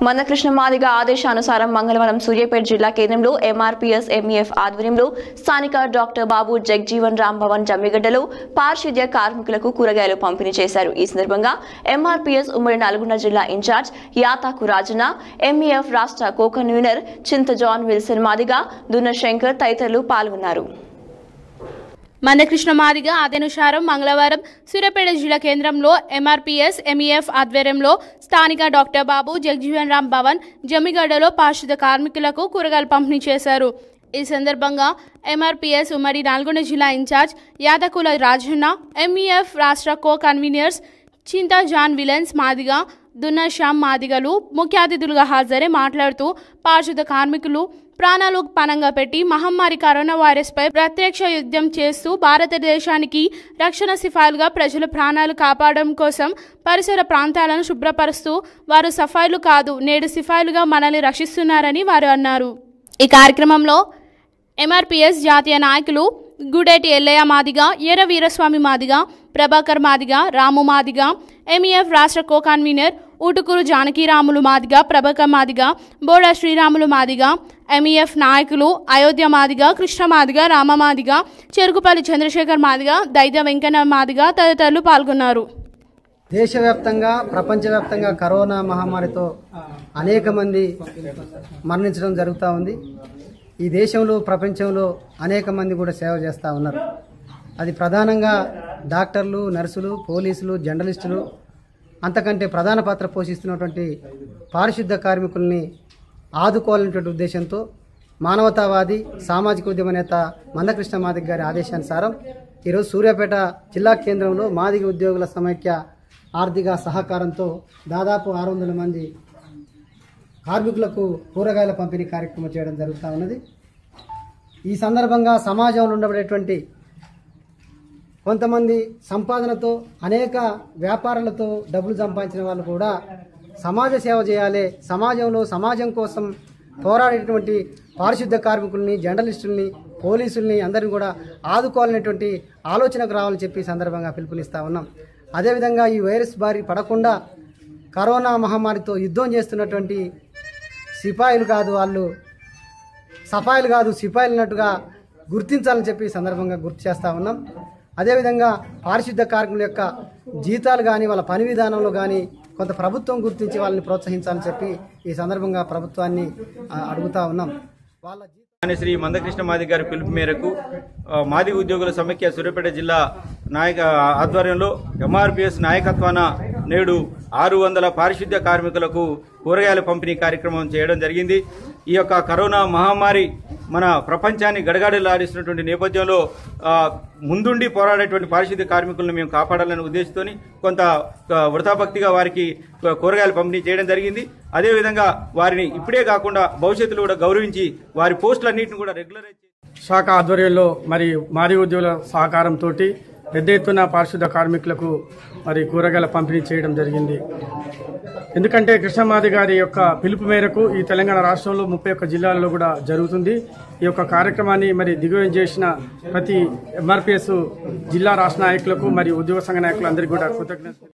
మందకృష్ణ మాదిగ ఆదేశానుసారం మంగళవారం సూర్యాపేట జిల్లా కేంద్రంలో ఎంఆర్పీఎస్ ఎంఈఎఫ్ ఆధ్వర్యంలో స్థానిక డాక్టర్ బాబు జగ్జీవన్ రామ్ భవన్ జమ్మిగడ్డలో పారిశుద్ధ్య కార్మికులకు కూరగాయలు పంపిణీ చేశారు ఈ సందర్భంగా ఎంఆర్పీఎస్ ఉమ్మడి నల్గొండ జిల్లా ఇన్ఛార్జ్ యాతాకు రాజన ఎంఈఎఫ్ రాష్ట్ర కో కన్వీనర్ చింత జాన్ విల్సన్ మాదిగ దున్న శంకర్ తదితరులు పాల్గొన్నారు మందకృష్ణ మాదిగ ఆదేనుసారం మంగళవారం సూర్యాపేట జిల్లా కేంద్రంలో ఎంఆర్పీఎస్ ఎంఈఎఫ్ ఆధ్వర్యంలో స్థానిక డాక్టర్ బాబు జగజీవన్ రామ్ భవన్ జమ్మిగడ్డలో పారిశుద్ధ కార్మికులకు కూరగాయలు పంపిణీ చేశారు ఈ సందర్భంగా ఎంఆర్పీఎస్ ఉమ్మడి నల్గొండ జిల్లా ఇన్ఛార్జ్ యాదకుల రాజన్న ఎంఈఎఫ్ రాష్ట్ర కో కన్వీనర్స్ చింతా జాన్ విలన్స్ మాదిగ దున్న శ్యామ్ మాదిగలు ముఖ్య అతిథులుగా హాజరై మాట్లాడుతూ పారిశుద్ధ కార్మికులు ప్రాణాలు పణంగా పెట్టి మహమ్మారి కరోనా వైరస్పై ప్రత్యక్ష యుద్ధం చేస్తూ భారతదేశానికి రక్షణ సిఫాయిలుగా ప్రజల ప్రాణాలు కాపాడడం కోసం పరిసర ప్రాంతాలను శుభ్రపరుస్తూ వారు సఫాయిలు కాదు నేడు సిఫాయిలుగా మనల్ని రక్షిస్తున్నారని వారు అన్నారు ఈ కార్యక్రమంలో ఎంఆర్పీఎస్ జాతీయ నాయకులు గుడేటి ఎల్లయ్య మాదిగ ఎర్ర వీరస్వామి మాదిగ ప్రభాకర్ మాదిగ రాము మాదిగ ఎంఈఎఫ్ రాష్ట్ర co convener Utukuru Janakiramulu Madiga Prabhakar Madiga Boda Sriramulu Madiga MEF నాయకులు అయోధ్య మాదిగ కృష్ణ మాదిగ రామ మాదిగ చెరుకుపల్లి చంద్రశేఖర్ మాదిగ దైద వెంకన్న మాదిగ తదితరులు పాల్గొన్నారు దేశవ్యాప్తంగా ప్రపంచవ్యాప్తంగా కరోనా మహమ్మారితో అనేక మంది మరణించడం జరుగుతూ ఉంది ఈ దేశంలో ప్రపంచంలో అనేక మంది కూడా సేవ చేస్తూ ఉన్నారు అది ప్రధానంగా డాక్టర్లు నర్సులు పోలీసులు జర్నలిస్టులు అంతకంటే ప్రధాన పాత్ర పోషిస్తున్నటువంటి పారిశుద్ధ కార్మికుల్ని ఆదుకోవాలనేటువంటి ఉద్దేశంతో మానవతావాది సామాజిక ఉద్యమ నేత మందకృష్ణ మాదిగ గారి ఆదేశానుసారం ఈరోజు సూర్యాపేట జిల్లా కేంద్రంలో మాదిగ ఉద్యోగుల సమైక్య ఆర్థిక సహకారంతో దాదాపు ఆరు వందల మంది కార్మికులకు కూరగాయల పంపిణీ కార్యక్రమం చేయడం జరుగుతూ ఉన్నది ఈ సందర్భంగా సమాజంలో ఉండబడేటువంటి కొంతమంది సంపాదనతో అనేక వ్యాపారాలతో డబ్బులు సంపాదించిన వాళ్ళు కూడా సమాజ సేవ చేయాలి సమాజంలో సమాజం కోసం పోరాడేటువంటి పారిశుద్ధ కార్మికుల్ని జర్నలిస్టుల్ని పోలీసుల్ని అందరిని కూడా ఆదుకోవాలనేటువంటి ఆలోచనకు రావాలని చెప్పి ఈ సందర్భంగా పిలుపునిస్తా ఉన్నాం అదేవిధంగా ఈ వైరస్ బారి పడకుండా కరోనా మహమ్మారితో యుద్ధం చేస్తున్నటువంటి సిపాయిలు కాదు వాళ్ళు సఫాయిలు కాదు సిపాయిలు అన్నట్టుగా గుర్తించాలని చెప్పి ఈ సందర్భంగా గుర్తు చేస్తా ఉన్నాం అదేవిధంగా పారిశుద్ధ కార్మికుల యొక్క జీతాలు కానీ వాళ్ళ పని విధానంలో కానీ కొంత ప్రభుత్వం గుర్తించి వాళ్ళని ప్రోత్సహించాలని చెప్పి ఈ సందర్భంగా ప్రభుత్వాన్ని ఆ, అడుగుతా ఉన్నాం వాళ్ళ జీ- అని శ్రీ మందకృష్ణ మాది గారి పిలుపు మేరకు ఆ, మాది ఉద్యోగుల సమైక్య సూర్యాపేట జిల్లా నాయక ఆధ్వర్యంలో ఎంఆర్పిఎస్ నాయకత్వాన నేడు ఆరు వందల పారిశుద్ధ్య కార్మికులకు కూరగాయల పంపిణీ కార్యక్రమం చేయడం జరిగింది ఈ యొక్క కరోనా మహమ్మారి మన ప్రపంచాన్ని గడగడలాడిస్తున్నటువంటి నేపథ్యంలో ఆ, ముందుండి పోరాడేటువంటి పారిశుద్ధ్య కార్మికులను మేము కాపాడాలనే ఉద్దేశంతో కొంత ఆ, వృథాభక్తిగా వారికి కూరగాయలు పంపిణీ చేయడం జరిగింది అదేవిధంగా వారిని ఇప్పుడే కాకుండా భవిష్యత్తులో కూడా గౌరవించి వారి పోస్టులన్నింటిని కూడా రెగ్యులరైజ్ చేసి శాఖ ఆధ్వర్యంలో మరి మాది ఉద్యోగుల సహకారంతో పెద్ద ఎత్తున పారిశుద్ధ కార్మికులకు మరి కూరగాయల పంపిణీ చేయడం జరిగింది ఎందుకంటే కృష్ణమాది గారి యొక్క పిలుపు మేరకు ఈ తెలంగాణ రాష్ట్రంలో ముప్పై ఒక్క జిల్లాలలో కూడా జరుగుతుంది ఈ యొక్క కార్యక్రమాన్ని మరి దిగ్విజయం చేసిన ప్రతి ఎంఆర్పిఎస్ జిల్లా రాష్ట్ర నాయకులకు మరియు ఉద్యోగ సంఘ నాయకులందరికీ కూడా కృతజ్ఞత